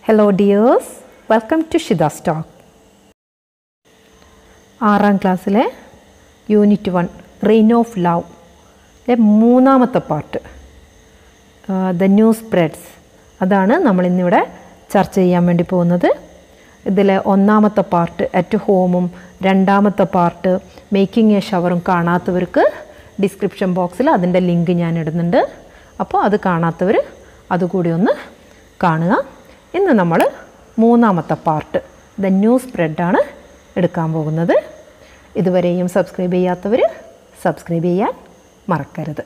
Hello dears, welcome to Shida's Talk. ആറാം ക്ലാസ്സിലെ unit one rain of love മൂന്നാമത്തെ part the new spreads അതാണ് നമ്മളിന്നിവിടെ ചർച്ച ചെയ്യാൻ വേണ്ടി പോകുന്നത് ഇതിലെ ഒന്നാമത്തെ പാർട്ട് അറ്റ് ഹോമും രണ്ടാമത്തെ പാർട്ട് മേക്കിംഗ് എ ഷവറും കാണാത്തവർക്ക് ഡിസ്ക്രിപ്ഷൻ ബോക്സിൽ അതിൻ്റെ ലിങ്ക് ഞാൻ ഇടുന്നുണ്ട് അപ്പോൾ അത് കാണാത്തവർ അതുകൂടി ഒന്ന് കാണുക ഇന്ന് നമ്മൾ മൂന്നാമത്തെ പാർട്ട് ദ ന്യൂ സ്പ്രെഡാണ് എടുക്കാൻ പോകുന്നത് ഇതുവരെയും സബ്സ്ക്രൈബ് ചെയ്യാത്തവർ സബ്സ്ക്രൈബ് ചെയ്യാൻ മറക്കരുത്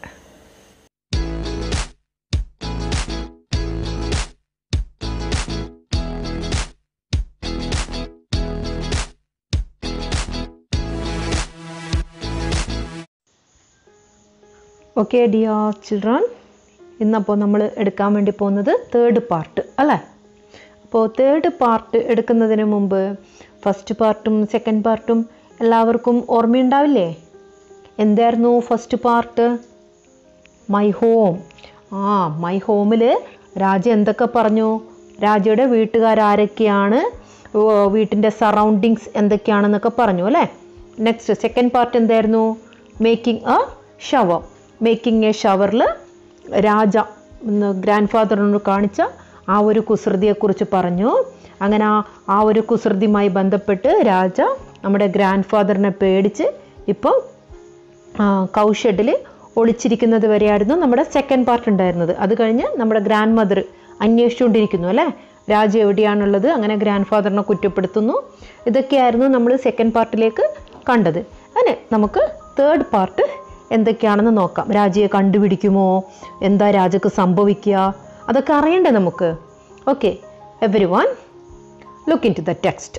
ഓക്കെ ഡിയർ ചിൽഡ്രൻ ഇന്നപ്പോൾ നമ്മൾ എടുക്കാൻ വേണ്ടി പോകുന്നത് തേർഡ് പാർട്ട് അല്ലേ അപ്പോൾ തേർഡ് പാർട്ട് എടുക്കുന്നതിന് മുമ്പ് ഫസ്റ്റ് പാർട്ടും സെക്കൻഡ് പാർട്ടും എല്ലാവർക്കും ഓർമ്മയുണ്ടാവില്ലേ എന്തായിരുന്നു ഫസ്റ്റ് പാർട്ട് മൈ ഹോം ആ മൈ ഹോമിൽ രാജ എന്തൊക്കെ പറഞ്ഞു രാജയുടെ വീട്ടുകാരാരൊക്കെയാണ് വീട്ടിൻ്റെ സറൗണ്ടിങ്സ് എന്തൊക്കെയാണെന്നൊക്കെ പറഞ്ഞു അല്ലേ നെക്സ്റ്റ് സെക്കൻഡ് പാർട്ട് എന്തായിരുന്നു making a shower making a ഷവറിൽ രാജ ഗ്രാൻഡ് ഫാദറിനോട് കാണിച്ച ആ ഒരു കുസൃതിയെക്കുറിച്ച് പറഞ്ഞു അങ്ങനെ ആ ആ ഒരു കുസൃതിയുമായി ബന്ധപ്പെട്ട് രാജ നമ്മുടെ ഗ്രാൻഡ് ഫാദറിനെ പേടിച്ച് ഇപ്പോൾ കൗഷെഡിൽ ഒളിച്ചിരിക്കുന്നത് വരെയായിരുന്നു നമ്മുടെ സെക്കൻഡ് പാർട്ട് ഉണ്ടായിരുന്നത് അത് കഴിഞ്ഞ് നമ്മുടെ ഗ്രാൻഡ് മദർ അന്വേഷിച്ചുകൊണ്ടിരിക്കുന്നു അല്ലേ രാജ എവിടെയാണുള്ളത് അങ്ങനെ ഗ്രാൻഡ് ഫാദറിനെ കുറ്റപ്പെടുത്തുന്നു ഇതൊക്കെയായിരുന്നു നമ്മൾ സെക്കൻഡ് പാർട്ടിലേക്ക് കണ്ടത് അങ്ങനെ നമുക്ക് തേർഡ് പാർട്ട് എന്തൊക്കെയാണെന്ന് നോക്കാം രാജയെ കണ്ടുപിടിക്കുമോ എന്താ രാജക്ക് സംഭവിക്കുക അതൊക്കെ അറിയണ്ടേ നമുക്ക് okay everyone look into the text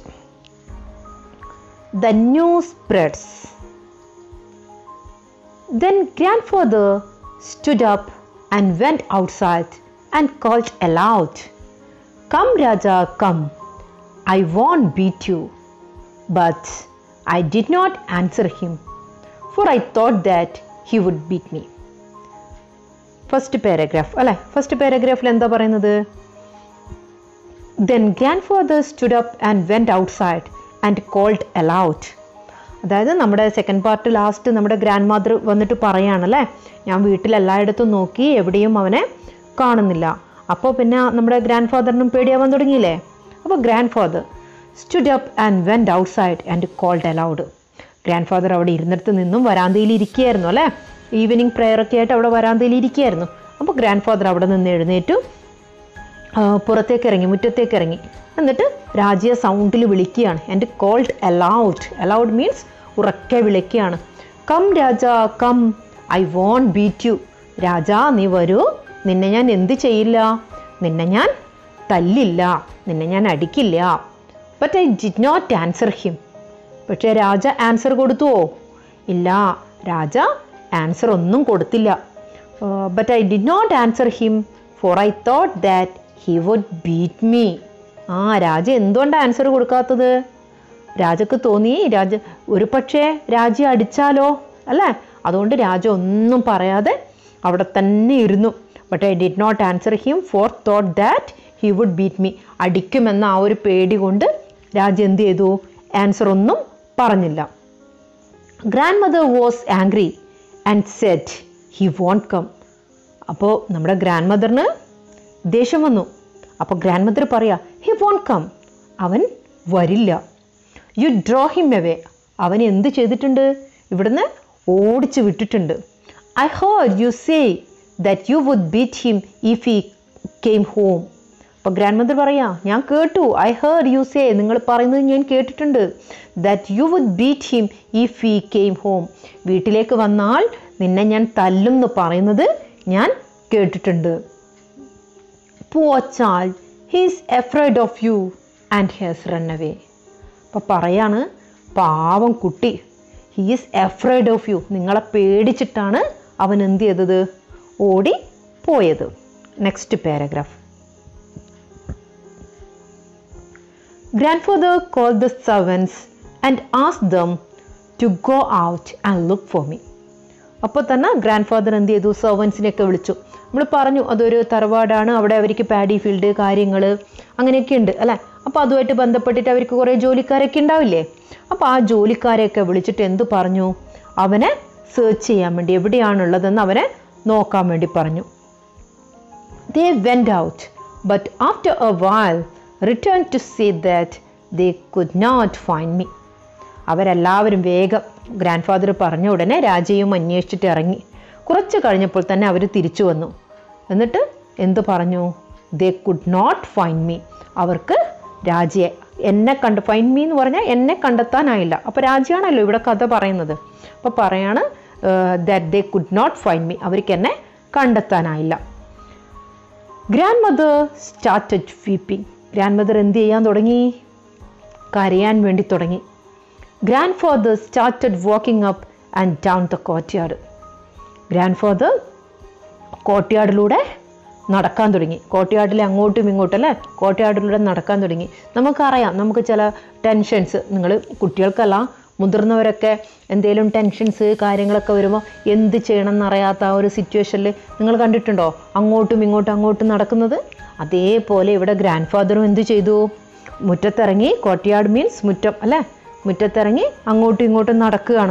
the new spreads Then grandfather stood up and went outside and called aloud, Come, Raja, come. I won't beat you. But I did not answer him, for I thought that he would beat me. First paragraph അല്ലേ first പാരഗ്രാഫിൽ എന്താ പറയുന്നത് then grandfather stood up and went outside and called aloud അതായത് നമ്മുടെ second part last നമ്മുടെ grandmother വന്നിട്ട് പറയാണല്ലേ ഞാൻ വീട്ടിൽ എല്ലായിടത്തും നോക്കി എവിടെയും അവനെ കാണുന്നില്ല അപ്പോൾ പിന്നെ നമ്മുടെ ഗ്രാൻഡ് ഫാദറിനും പേടിയാവാൻ തുടങ്ങിയില്ലേ അപ്പോൾ grandfather stood up and went outside and called aloud grandfather അവിടെ ഇരുന്നിടത്ത് നിന്നും വരാന്തയിൽ ഇരിക്കുകയായിരുന്നു അല്ലേ ഈവനിങ് പ്രെയറൊക്കെ ആയിട്ട് അവിടെ വരാന്തയിൽ ഇരിക്കുകയായിരുന്നു അപ്പോൾ ഗ്രാൻഡ് ഫാദർ അവിടെ നിന്ന് എഴുന്നേറ്റു പുറത്തേക്ക് ഇറങ്ങി മുറ്റത്തേക്ക് ഇറങ്ങി എന്നിട്ട് രാജ്യ സൗണ്ടിൽ വിളിക്കുകയാണ് എൻ്റെ കോൾഡ് അലൗഡ് അലൗഡ് മീൻസ് ഉറക്കെ വിളിക്കുകയാണ് come Raja come I won't beat you Raja നീ വരൂ നിന്നെ ഞാൻ എന്ത് ചെയ്യില്ല നിന്നെ ഞാൻ തല്ലില്ല നിന്നെ ഞാൻ അടിക്കില്ല but I did not answer him പക്ഷേ രാജ ആൻസർ കൊടുത്തുവോ ഇല്ല രാജ ആൻസർ ഒന്നും കൊടുത്തില്ല but I did not answer him for I thought that he would beat me ആ രാജ എന്തുകൊണ്ടാണ് ആൻസർ കൊടുക്കാത്തത് രാജക്ക് തോന്നി രാജ ഒരു പക്ഷേ രാജ അടിച്ചാലോ അല്ലേ അതുകൊണ്ട് രാജ ഒന്നും പറയാതെ അവിടെ തന്നെ ഇരുന്നു but I did not answer him for thought that he would beat me അടിക്കുമെന്ന ആ ഒരു പേടി കൊണ്ട് രാജ എന്ത് ചെയ്തു ആൻസർ ഒന്നും പറഞ്ഞില്ല grandmother was angry and said he won't come അപ്പോൾ നമ്മുടെ ഗ്രാൻഡ് മദറിന് ദേഷ്യം വന്നു അപ്പോൾ ഗ്രാൻഡ് മദർ പറയാ ഹി വോണ്ട് കം അവൻ വരില്ല യു ഡ്രോ ഹിം എവേ അവൻ എന്ത് ചെയ്തിട്ടുണ്ട് ഇവിടുന്ന് ഓടിച്ചു വിട്ടിട്ടുണ്ട് I heard you say that you would beat him if he came home അപ്പോൾ ഗ്രാൻഡ് മദർ പറയാ ഞാൻ കേട്ടു ഐ ഹേർഡ് യു സേ നിങ്ങൾ പറയുന്നത് ഞാൻ കേട്ടിട്ടുണ്ട് that you would beat him if he came home വീട്ടിലേക്ക് വന്നാൽ നിന്നെ ഞാൻ തല്ലും എന്ന് പറയുന്നത് ഞാൻ കേട്ടിട്ടുണ്ട് poor child he is afraid of you and has run away അപ്പോൾ പറയാണ് പാവം കുട്ടി he is afraid of you നിങ്ങളെ പേടിച്ചിട്ടാണ് അവൻ എന്ത് ചെയ്തത് ഓടി പോയത് next paragraph grandfather call the servants and ആസ് them to go out and look for me അപ്പോൾ തന്നെ ഗ്രാൻഡ് ഫാദർ എന്ത് ചെയ്തു സെർവൻസിനെയൊക്കെ വിളിച്ചു നമ്മൾ പറഞ്ഞു അതൊരു തറവാടാണ് അവിടെ അവർക്ക് പാഡി ഫീൽഡ് കാര്യങ്ങൾ അങ്ങനെയൊക്കെ ഉണ്ട് അല്ലേ അപ്പോൾ അതുമായിട്ട് ബന്ധപ്പെട്ടിട്ട് അവർക്ക് കുറേ ജോലിക്കാരൊക്കെ ഉണ്ടാവില്ലേ അപ്പോൾ ആ ജോലിക്കാരെയൊക്കെ വിളിച്ചിട്ട് എന്ത് പറഞ്ഞു അവനെ സെർച്ച് ചെയ്യാൻ വേണ്ടി എവിടെയാണുള്ളതെന്ന് അവനെ നോക്കാൻ വേണ്ടി പറഞ്ഞു they went out, but after a while returned to say that they could not find me. അവരെല്ലാവരും വേഗം ഗ്രാൻഡ് ഫാദർ പറഞ്ഞ ഉടനെ രാജയും അന്വേഷിച്ചിട്ട് ഇറങ്ങി കുറച്ച് കഴിഞ്ഞപ്പോൾ തന്നെ അവർ തിരിച്ചു വന്നു എന്നിട്ട് എന്ത് പറഞ്ഞു they could not find me അവർക്ക് രാജയെ എന്നെ കണ്ട് ഫൈൻഡ് മീ എന്ന് പറഞ്ഞാൽ എന്നെ കണ്ടെത്താനായില്ല അപ്പോൾ രാജയാണല്ലോ ഇവിടെ കഥ പറയുന്നത് അപ്പോൾ പറയാണ് that they could not find me അവർക്ക് എന്നെ കണ്ടെത്താനായില്ല grandmother started weeping grandmother എന്ത് ചെയ്യാൻ തുടങ്ങി കരയാൻ വേണ്ടി തുടങ്ങി grandfather started walking up and down the courtyard grandfather കോർട്ട്യാർഡിലൂടെ നടക്കാൻ തുടങ്ങി കോർട്ട്യാർഡിലെ അങ്ങോട്ടും ഇങ്ങോട്ടും അല്ലേ കോർട്ട്യാർഡിലൂടെ നടക്കാൻ തുടങ്ങി നമുക്കറിയാം നമുക്ക് ചില ടെൻഷൻസ് നിങ്ങൾ കുട്ടികൾക്കല്ല മുതിർന്നവരൊക്കെ എന്തെങ്കിലും ടെൻഷൻസ് കാര്യങ്ങളൊക്കെ വരുമ്പോൾ എന്ത് ചെയ്യണം എന്നറിയാത്ത ആ ഒരു സിറ്റുവേഷനിൽ നിങ്ങൾ കണ്ടിട്ടുണ്ടോ അങ്ങോട്ടും ഇങ്ങോട്ടും അങ്ങോട്ടും നടക്കുന്നത് അതേപോലെ ഇവിടെ ഗ്രാൻഡ് ഫാദറും എന്ത് ചെയ്തു മുറ്റത്തിറങ്ങി കോട്ടയാട് മീൻസ് മുറ്റം അല്ലേ മുറ്റത്തിറങ്ങി അങ്ങോട്ടും ഇങ്ങോട്ടും നടക്കുകയാണ്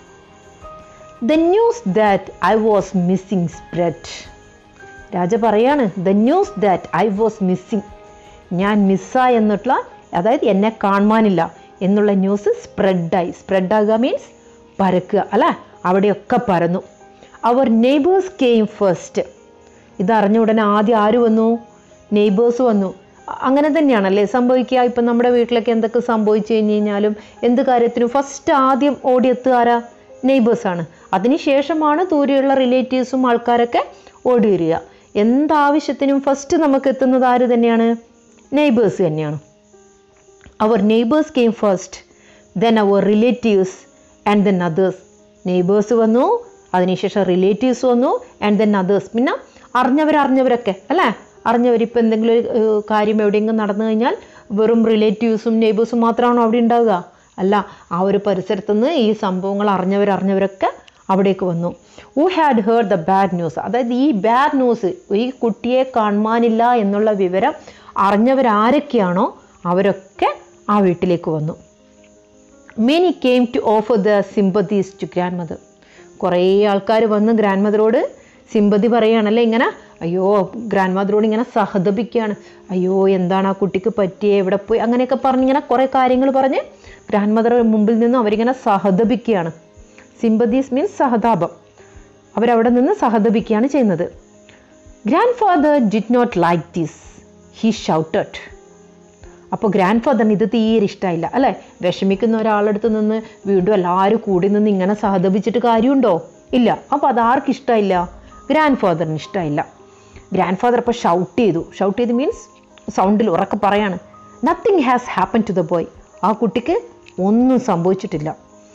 the news that I was missing spread Raja പറയാണ് the news that I was missing ഞാൻ മിസ്സായി എന്നിട്ടുള്ള അതായത് എന്നെ കാണുവാനില്ല എന്നുള്ള ന്യൂസ് സ്പ്രെഡായി സ്പ്രെഡാകുക മീൻസ് പരക്കുക അല്ലേ അവിടെയൊക്കെ പരന്നു അവർ നെയ്ബേഴ്സ് കെയിം ഫസ്റ്റ് ഇതറിഞ്ഞ ഉടനെ ആദ്യം ആര് വന്നു നെയ്ബേഴ്സ് വന്നു അ- അങ്ങനെ തന്നെയാണല്ലേ സംഭവിക്കുക ഇപ്പം നമ്മുടെ വീട്ടിലൊക്കെ എന്തൊക്കെ സംഭവിച്ചു കഴിഞ്ഞ് കഴിഞ്ഞാലും എന്ത് കാര്യത്തിനും ഫസ്റ്റ് ആദ്യം ഓടിയെത്തുക ആരാ നെയ്ബേഴ്സാണ് അതിനുശേഷമാണ് ദൂരെയുള്ള റിലേറ്റീവ്സും ആൾക്കാരൊക്കെ ഓടി വരിക എന്താവശ്യത്തിനും ഫസ്റ്റ് നമുക്ക് എത്തുന്നത് ആര് തന്നെയാണ് നെയ്ബേഴ്സ് തന്നെയാണ് അവർ നെയ്ബേഴ്സ് കെയിം ഫസ്റ്റ് ദെൻ അവർ relatives and then others neighbours വന്നു അതിനുശേഷം റിലേറ്റീവ്സ് വന്നു ആൻഡ് ദെൻ അതേഴ്സ് പിന്നെ അറിഞ്ഞവർ അറിഞ്ഞവരൊക്കെ അല്ലേ അറിഞ്ഞവർ ഇപ്പം എന്തെങ്കിലും ഒരു ഏഹ്, കാര്യം എവിടെയെങ്കിലും നടന്നു കഴിഞ്ഞാൽ വെറും റിലേറ്റീവ്സും നെയ്ബേഴ്സും മാത്രമാണോ അവിടെ ഉണ്ടാവുക അല്ല ആ ഒരു പരിസരത്ത് നിന്ന് ഈ സംഭവങ്ങൾ അറിഞ്ഞവർ അറിഞ്ഞവരൊക്കെ അവിടേക്ക് വന്നു who had heard the bad news അതായത് ഈ ബാഡ് ന്യൂസ് ഈ കുട്ടിയെ കാണുവാനില്ല എന്നുള്ള വിവരം അറിഞ്ഞവരാരൊക്കെയാണോ അവരൊക്കെ ആ വീട്ടിലേക്ക് വന്നു many came to offer the sympathies to grandmother കുറേ ആൾക്കാർ വന്ന് ഗ്രാൻഡ് മദറോട് സിമ്പതി പറയുകയാണല്ലേ ഇങ്ങനെ അയ്യോ ഗ്രാൻഡ് മദറോട് ഇങ്ങനെ സഹതപിക്കുകയാണ് അയ്യോ എന്താണ് ആ കുട്ടിക്ക് പറ്റിയേ എവിടെ പോയി അങ്ങനെയൊക്കെ പറഞ്ഞ് ഇങ്ങനെ കുറേ കാര്യങ്ങൾ പറഞ്ഞ് ഗ്രാൻഡ് മദർ മുമ്പിൽ നിന്നും അവരിങ്ങനെ സഹതപിക്കുകയാണ് സിമ്പതീസ് മീൻസ് സഹതാപം അവരവിടെ നിന്ന് സഹതപിക്കുകയാണ് ചെയ്യുന്നത് grandfather did not like this he shouted അപ്പോൾ ഗ്രാൻഡ് ഫാദറിന് ഇത് തീരെ ഇഷ്ടമായില്ല അല്ലേ വിഷമിക്കുന്ന ഒരാളടുത്ത് നിന്ന് വീണ്ടും എല്ലാവരും കൂടി നിന്ന് ഇങ്ങനെ സഹതപിച്ചിട്ട് കാര്യമുണ്ടോ ഇല്ല അപ്പോൾ അത് ആർക്ക് ഇഷ്ടമായില്ല ഗ്രാൻഡ് ഫാദറിന് ഇഷ്ടമായില്ല ഗ്രാൻഡ് ഫാദർ അപ്പോൾ ഷൗട്ട് ചെയ്തു ഷൗട്ട് ചെയ്ത് മീൻസ് സൗണ്ടിൽ ഉറക്കെ പറയാണ് nothing has happen to the boy ആ കുട്ടിക്ക് ഒന്നും സംഭവിച്ചിട്ടില്ല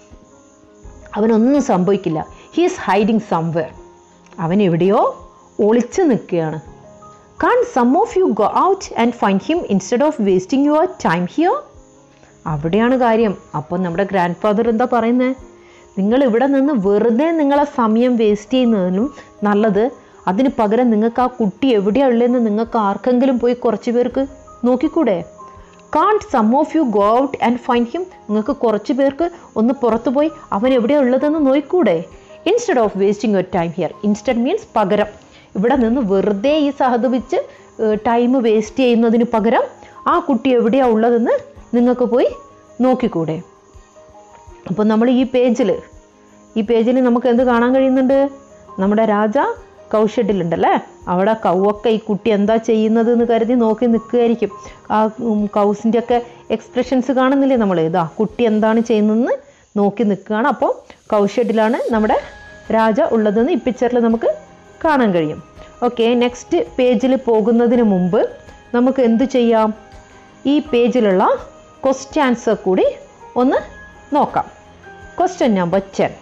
അവനൊന്നും സംഭവിക്കില്ല ഹീ ഈസ് ഹൈഡിങ് സംവെയർ അവൻ എവിടെയോ ഒളിച്ചു നിൽക്കുകയാണ് can't some of you go out and find him instead of wasting your time here അവിടെയാണ് കാര്യം അപ്പം നമ്മുടെ ഗ്രാൻഡ് ഫാദർ എന്താ പറയുന്നത് നിങ്ങൾ ഇവിടെ നിന്ന് വെറുതെ നിങ്ങളെ സമയം വേസ്റ്റ് ചെയ്യുന്നതിനും നല്ലത് അതിന് പകരം നിങ്ങൾക്ക് ആ കുട്ടി എവിടെയാണ് ഉള്ളതെന്ന് നിങ്ങൾക്ക് ആർക്കെങ്കിലും പോയി കുറച്ച് പേർക്ക് നോക്കിക്കൂടെ can't some of you go out and find him നിങ്ങൾക്ക് കുറച്ച് പേർക്ക് ഒന്ന് പുറത്ത് പോയി അവൻ എവിടെയാണ് ഉള്ളതെന്ന് നോക്കിക്കൂടെ instead of wasting your time here instead means പകരം ഇവിടെ നിന്ന് വെറുതെ ഈ സഹതപിച്ച് ടൈം വേസ്റ്റ് ചെയ്യുന്നതിന് പകരം ആ കുട്ടി എവിടെയാണ് ഉള്ളതെന്ന് നിങ്ങൾക്ക് പോയി നോക്കിക്കൂടെ അപ്പോൾ നമ്മൾ ഈ പേജിൽ ഈ പേജിൽ നമുക്ക് എന്ത് കാണാൻ കഴിയുന്നുണ്ട് നമ്മുടെ രാജ കൗഷഡിലുണ്ടല്ലേ അവിടെ കൗവൊക്കെ ഈ കുട്ടി എന്താ ചെയ്യുന്നത് എന്ന് കരുതി നോക്കി നിൽക്കുകയായിരിക്കും ആ കൗസിൻ്റെ ഒക്കെ എക്സ്പ്രഷൻസ് കാണുന്നില്ലേ നമ്മൾ ഇതാ കുട്ടി എന്താണ് ചെയ്യുന്നതെന്ന് നോക്കി നിൽക്കുകയാണ് അപ്പോൾ കൗഷഡിലാണ് നമ്മുടെ രാജ ഉള്ളതെന്ന് ഈ പിക്ചറിൽ നമുക്ക് കാണാൻ കഴിയും ഓക്കെ നെക്സ്റ്റ് പേജിൽ പോകുന്നതിന് മുമ്പ് നമുക്ക് എന്ത് ചെയ്യാം ഈ പേജിലുള്ള ക്വസ്റ്റ്യൻ ആൻസർ കൂടി ഒന്ന് നോക്കാം question number ten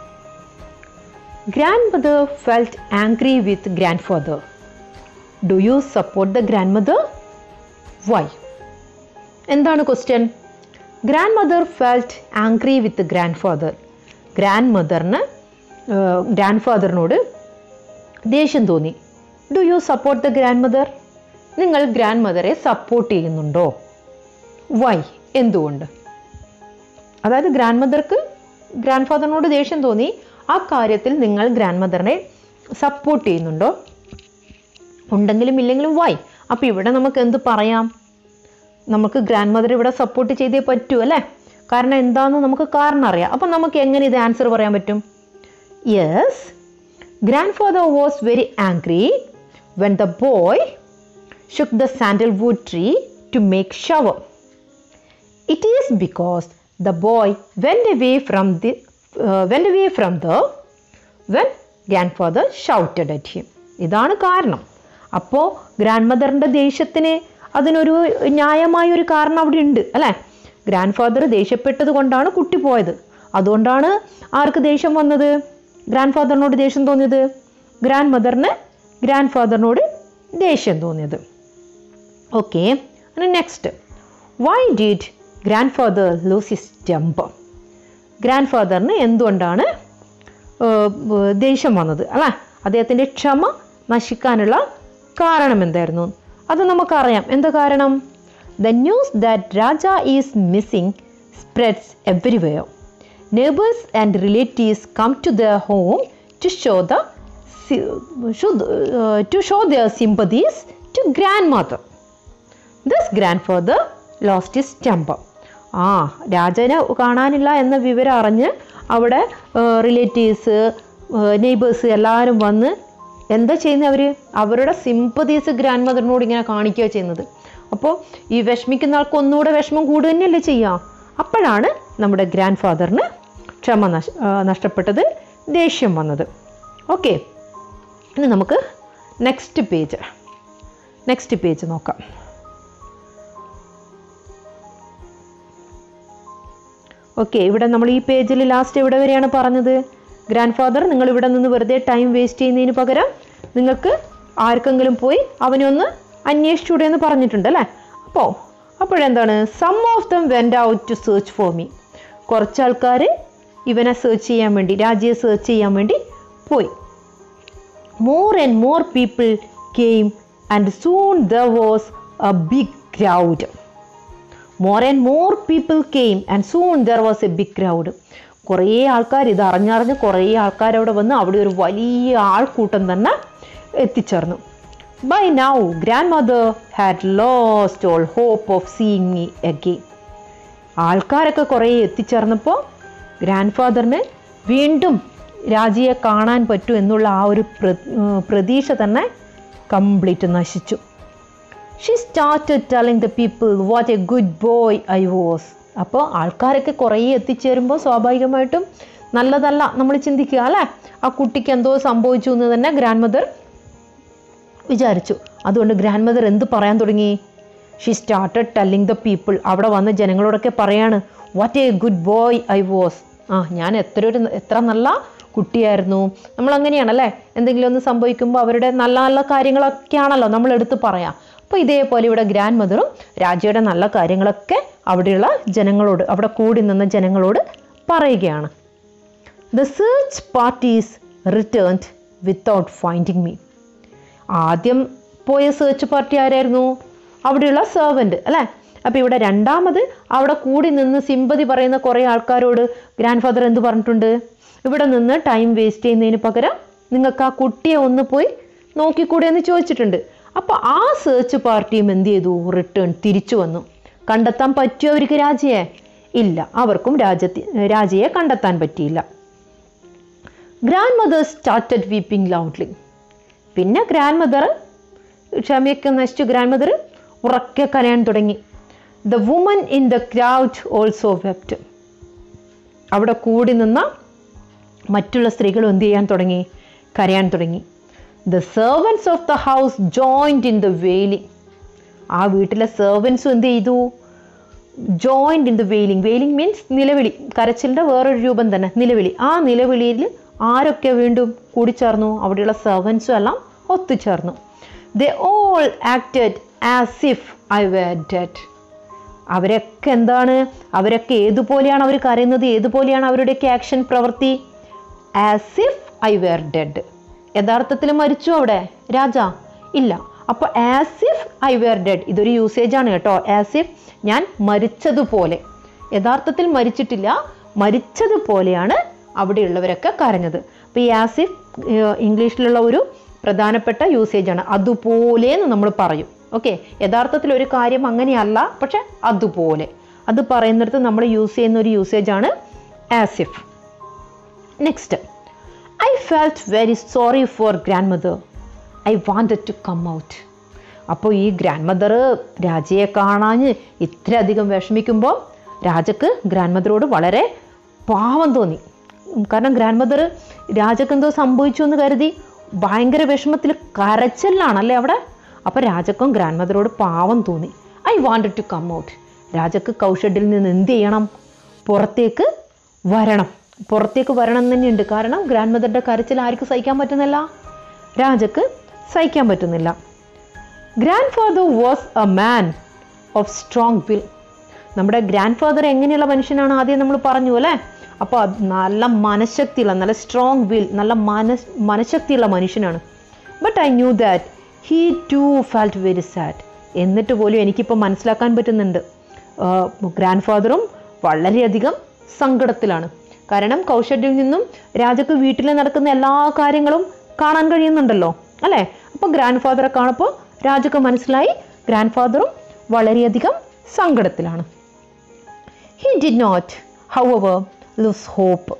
grandmother felt angry with grandfather do you support the grandmother why എന്താണ് question grandmother felt angry with grandfather ഗ്രാൻഡ് മദറിന് ഗ്രാൻഡ് ഫാദറിനോട് ദേഷ്യം തോന്നി do you support the grandmother നിങ്ങൾ ഗ്രാൻഡ് മദറെ സപ്പോർട്ട് ചെയ്യുന്നുണ്ടോ വൈ എന്തുകൊണ്ട് അതായത് ഗ്രാൻഡ് മദർക്ക് ഗ്രാൻഡ് ഫാദറിനോട് ദേഷ്യം തോന്നി ആ കാര്യത്തിൽ നിങ്ങൾ ഗ്രാൻഡ് മദറിനെ സപ്പോർട്ട് ചെയ്യുന്നുണ്ടോ ഉണ്ടെങ്കിലും ഇല്ലെങ്കിലും വൈ അപ്പോൾ ഇവിടെ നമുക്ക് എന്ത് പറയാം നമുക്ക് ഗ്രാൻഡ് മദർ ഇവിടെ സപ്പോർട്ട് ചെയ്തേ പറ്റൂ അല്ലേ കാരണം എന്താണെന്ന് നമുക്ക് കാരണം അറിയാം അപ്പം നമുക്ക് എങ്ങനെ ഇത് ആൻസർ പറയാൻ പറ്റും yes grandfather was very angry when the boy shook the sandalwood tree to make shower it is because the boy went away from the uh, went away from the when grandfather shouted at him ഇതാണ് കാരണം അപ്പോൾ grand മദറിൻ്റെ ദേഷ്യത്തിന് അതിനൊരു ന്യായമായ ഒരു കാരണം അവിടെ ഉണ്ട് അല്ലേ ഗ്രാൻഡ് ഫാദർ ദേഷ്യപ്പെട്ടത് കൊണ്ടാണ് കുട്ടി പോയത് അതുകൊണ്ടാണ് ആർക്ക് ദേഷ്യം വന്നത് ഗ്രാൻഡ് ഫാദറിനോട് ദേഷ്യം തോന്നിയത് ഗ്രാൻഡ് മദറിന് ഗ്രാൻഡ് ഫാദറിനോട് ദേഷ്യം തോന്നിയത് okay next why did grandfather lose his temper ഗ്രാൻഡ് ഫാദറിന് എന്തുകൊണ്ടാണ് ഏർ, ഏർ, ദേഷ്യം വന്നത് അല്ലേ അദ്ദേഹത്തിൻ്റെ ക്ഷമ നശിക്കാനുള്ള കാരണം എന്തായിരുന്നു അത് നമുക്കറിയാം എന്താ കാരണം the news that Raja is missing spreads everywhere neighbours and relatives come to the home to show the to show their sympathies to grandmother this grandfather lost his temper ആ രാജനെ കാണാനില്ല എന്ന വിവരം അറിഞ്ഞ് അവിടെ റിലേറ്റീവ്സ് നെയ്ബേഴ്സ് എല്ലാവരും വന്ന് എന്താ ചെയ്യുന്നത് അവർ അവരുടെ സിമ്പതീസ് ഗ്രാൻഡ് മദറിനോട് ഇങ്ങനെ കാണിക്കുക ചെയ്യുന്നത് അപ്പോൾ ഈ വിഷമിക്കുന്ന ആൾക്ക് ഒന്നുകൂടെ വിഷമം കൂടുക തന്നെയല്ലേ ചെയ്യുക അപ്പോഴാണ് നമ്മുടെ ഗ്രാൻഡ് ഫാദറിന് ക്ഷമ നഷ ആ, നഷ്ടപ്പെട്ടത് ദേഷ്യം വന്നത് ഓക്കെ ഇനി നമുക്ക് നെക്സ്റ്റ് പേജ് നെക്സ്റ്റ് പേജ് നോക്കാം ഓക്കെ ഇവിടെ നമ്മൾ ഈ പേജിൽ ലാസ്റ്റ് എവിടെ വരെയാണ് പറഞ്ഞത് ഗ്രാൻഡ് ഫാദർ നിങ്ങൾ ഇവിടെ നിന്ന് വെറുതെ ടൈം വേസ്റ്റ് ചെയ്യുന്നതിന് പകരം നിങ്ങൾക്ക് ആർക്കെങ്കിലും പോയി അവനെ ഒന്ന് അന്വേഷിച്ചൂടെ എന്ന് പറഞ്ഞിട്ടുണ്ട് അല്ലേ അപ്പോൾ അപ്പോഴെന്താണ് some of them went out to search for me കുറച്ച് ആൾക്കാർ ഇവനെ സെർച്ച് ചെയ്യാൻ വേണ്ടി രാജ്യയെ സെർച്ച് ചെയ്യാൻ വേണ്ടി പോയി more and more people came and soon there was a big crowd more and more people came and soon there was a big crowd കുറേ ആൾക്കാർ ഇത് അറിഞ്ഞറിഞ്ഞ് കുറേ ആൾക്കാർ അവിടെ വന്ന് അവിടെ ഒരു വലിയ ആൾക്കൂട്ടം തന്നെ എത്തിച്ചേർന്നു by now grandmother had lost all hope of seeing me again ആൾക്കാരൊക്കെ കുറേ എത്തിച്ചേർന്നപ്പോൾ ഗ്രാൻഡ് ഫാദറിന് വീണ്ടും രാജിയെ കാണാൻ പറ്റൂ എന്നുള്ള ആ ഒരു പ്ര- ഏർ പ്രതീക്ഷ തന്നെ കംപ്ലീറ്റ് നശിച്ചു she started telling the people what a good boy I was അപ്പോൾ ആൾക്കാരൊക്കെ കുറേ എത്തിച്ചേരുമ്പോൾ സ്വാഭാവികമായിട്ടും നല്ലതല്ല നമ്മൾ ചിന്തിക്കുക അല്ലേ ആ കുട്ടിക്ക് എന്തോ സംഭവിച്ചു എന്ന് തന്നെ ഗ്രാൻഡ് മദർ വിചാരിച്ചു അതുകൊണ്ട് ഗ്രാൻഡ് മദർ എന്ത് പറയാൻ തുടങ്ങി she started telling the people അവിടെ വന്ന ജനങ്ങളോടൊക്കെ പറയാണ് what a good boy I was ആ ഞാൻ എത്ര ഒരു എത്ര നല്ല കുട്ടിയായിരുന്നു നമ്മൾ അങ്ങനെയാണല്ലേ എന്തെങ്കിലും ഒന്ന് സംഭവിക്കുമ്പോൾ അവരുടെ നല്ല നല്ല കാര്യങ്ങളൊക്കെയാണല്ലോ നമ്മൾ എടുത്ത് പറയാം അപ്പോൾ ഇതേപോലെ ഇവിടെ ഗ്രാൻഡ് മദറും രാജയുടെ നല്ല കാര്യങ്ങളൊക്കെ അവിടെയുള്ള ജനങ്ങളോട് അവിടെ കൂടി നിന്ന ജനങ്ങളോട് പറയുകയാണ് the search parties returned without finding me ആദ്യം പോയ സെർച്ച് പാർട്ടി ആരായിരുന്നു അവിടെയുള്ള സെർവൻറ്റ് അല്ലേ അപ്പോൾ ഇവിടെ രണ്ടാമത് അവിടെ കൂടി നിന്ന് സിമ്പതി പറയുന്ന കുറേ ആൾക്കാരോട് ഗ്രാൻഡ് ഫാദർ എന്ത് പറഞ്ഞിട്ടുണ്ട് ഇവിടെ നിന്ന് ടൈം വേസ്റ്റ് ചെയ്യുന്നതിന് പകരം നിങ്ങൾക്ക് ആ കുട്ടിയെ ഒന്ന് പോയി നോക്കിക്കൂടെ എന്ന് ചോദിച്ചിട്ടുണ്ട് അപ്പോൾ ആ സെർച്ച് പാർട്ടിയും എന്ത് ചെയ്തു റിട്ടേൺ തിരിച്ചു വന്നു കണ്ടെത്താൻ പറ്റിയോ അവർക്ക് രാജയെ ഇല്ല അവർക്കും രാജ്യത്തി രാജയെ കണ്ടെത്താൻ പറ്റിയില്ല grandmother started weeping loudly പിന്നെ ഗ്രാൻഡ് മദർ ക്ഷമയൊക്കെ നശിച്ചു ഗ്രാൻഡ് മദർ ഉറക്കെ കരയാൻ തുടങ്ങി the woman in the crowd also wept അവിടെ കൂടി നിന്ന മറ്റുള്ള സ്ത്രീകൾ എന്ത് ചെയ്യാൻ തുടങ്ങി കരയാൻ തുടങ്ങി the servants of the house joined in the wailing ആ വീട്ടിലെ സെർവൻസും എന്ത് ചെയ്തു joined in the wailing wailing means നിലവിളി കരച്ചിലിൻ്റെ വേറൊരു രൂപം തന്നെ നിലവിളി ആ നിലവിളിയിൽ ആരൊക്കെ വീണ്ടും കൂടിച്ചേർന്നു അവിടെയുള്ള സെർവൻസും എല്ലാം ഒത്തുചേർന്നു they all acted as if I were dead അവരൊക്കെ എന്താണ് അവരൊക്കെ ഏതുപോലെയാണ് അവർ കരയുന്നത് ഏതുപോലെയാണ് അവരുടെയൊക്കെ ആക്ഷൻ പ്രവൃത്തി as if I were dead യഥാർത്ഥത്തിൽ മരിച്ചു അവിടെ രാജ ഇല്ല അപ്പോൾ as if I were dead ഇതൊരു യൂസേജ് ആണ് കേട്ടോ ആസ് ഇഫ് ഞാൻ മരിച്ചതുപോലെ യഥാർത്ഥത്തിൽ മരിച്ചിട്ടില്ല മരിച്ചതുപോലെയാണ് അവിടെയുള്ളവരൊക്കെ കരഞ്ഞത് അപ്പോൾ ഈ ആസ് ഇഫ് ഇംഗ്ലീഷിലുള്ള ഒരു പ്രധാനപ്പെട്ട യൂസേജ് ആണ് അതുപോലെ എന്ന് നമ്മൾ പറയും ഓക്കെ യഥാർത്ഥത്തിൽ ഒരു കാര്യം അങ്ങനെയല്ല പക്ഷെ അതുപോലെ അത് പറയുന്നിടത്ത് നമ്മൾ യൂസ് ചെയ്യുന്ന ഒരു യൂസേജ് ആണ് as if next I felt very sorry for grandmother I wanted to come out അപ്പോൾ ഈ ഗ്രാൻഡ് മദർ രാജയെ കാണാഞ്ഞ് ഇത്രയധികം വിഷമിക്കുമ്പോൾ രാജക്ക് ഗ്രാൻഡ് മദറോട് വളരെ പാവം തോന്നി ഉം, കാരണം ഗ്രാൻഡ് മദർ രാജക്ക് എന്തോ സംഭവിച്ചു എന്ന് കരുതി ഭയങ്കര വിഷമത്തിൽ കരച്ചലാണല്ലേ അവിടെ അപ്പോൾ രാജക്കും ഗ്രാൻഡ് മദറോട് പാവം തോന്നി I wanted to come out രാജക്ക് കൗഷഡിൽ നിന്ന് എന്ത് ചെയ്യണം പുറത്തേക്ക് വരണം പുറത്തേക്ക് വരണം എന്ന് തന്നെയുണ്ട് കാരണം ഗ്രാൻഡ് മദറിൻ്റെ കരച്ചിൽ ആർക്കും സഹിക്കാൻ പറ്റുന്നില്ല രാജക്ക് സഹിക്കാൻ പറ്റുന്നില്ല grandfather was a man of strong will നമ്മുടെ ഗ്രാൻഡ് ഫാദർ എങ്ങനെയുള്ള മനുഷ്യനാണ് ആദ്യം നമ്മൾ പറഞ്ഞു അല്ലേ അപ്പോൾ അത് നല്ല മനഃശക്തിയുള്ള നല്ല സ്ട്രോങ് വിൽ നല്ല മനസ് മനഃശക്തിയുള്ള മനുഷ്യനാണ് but I knew that he too felt very sad എന്നിട്ട് പോലും എനിക്കിപ്പോൾ മനസ്സിലാക്കാൻ പറ്റുന്നുണ്ട് ഗ്രാൻഡ് ഫാദറും വളരെയധികം സങ്കടത്തിലാണ് കാരണം കൗശല്യത്തിൽ നിന്നും രാജക്ക് വീട്ടിൽ നടക്കുന്ന എല്ലാ കാര്യങ്ങളും കാണാൻ കഴിയുന്നുണ്ടല്ലോ അല്ലേ അപ്പോൾ ഗ്രാൻഡ് ഫാദറെ കാണുമ്പോൾ രാജക്ക് മനസ്സിലായി ഗ്രാൻഡ് ഫാദറും വളരെയധികം സങ്കടത്തിലാണ് he did not however lose hope